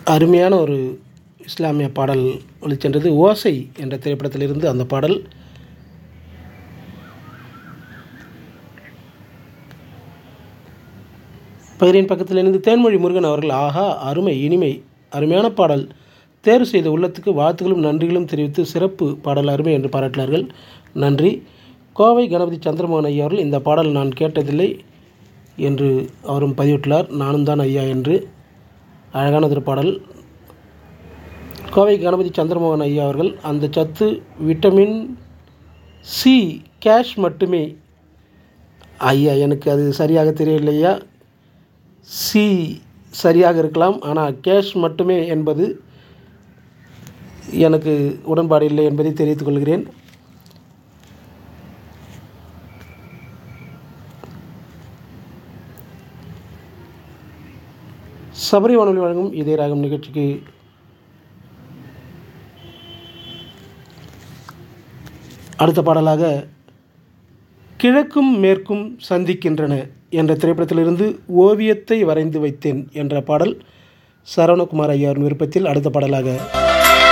அருமையான ஒரு இஸ்லாமிய பாடல் ஒளிச்சென்றது ஓசை என்ற திரைப்படத்திலிருந்து அந்த பாடல் பகிரின் பக்கத்திலிருந்து தேன்மொழி முருகன் அவர்கள் ஆஹா அருமை இனிமை அருமையான பாடல் தேர்வு செய்த உள்ளத்துக்கு வாழ்த்துக்களும் நன்றிகளும் தெரிவித்து சிறப்பு பாடல் அருமை என்று பாராட்டினார்கள் நன்றி கோவை கணபதி சந்திரமோகன் ஐயா அவர்கள் இந்த பாடல் நான் கேட்டதில்லை என்று அவரும் பதிவிட்டுள்ளார் நானும் தான் ஐயா என்று அழகானதொரு பாடல் கோவை கணபதி சந்திரமோகன் ஐயா அவர்கள் அந்த சத்து விட்டமின் சி கேஷ் மட்டுமே ஐயா எனக்கு அது சரியாக தெரியவில்லையா சி சரியாக இருக்கலாம் ஆனால் கேஷ் மட்டுமே என்பது எனக்கு உடன்பாடு இல்லை என்பதை தெரிவித்துக் கொள்கிறேன் சபரி வானொலி வழங்கும் இதே ராகம் நிகழ்ச்சிக்கு அடுத்த பாடலாக கிழக்கும் மேற்கும் சந்திக்கின்றன என்ற திரைப்படத்திலிருந்து ஓவியத்தை வரைந்து வைத்தேன் என்ற பாடல் சரவணகுமார் ஐயாவின் விருப்பத்தில் அடுத்த பாடலாக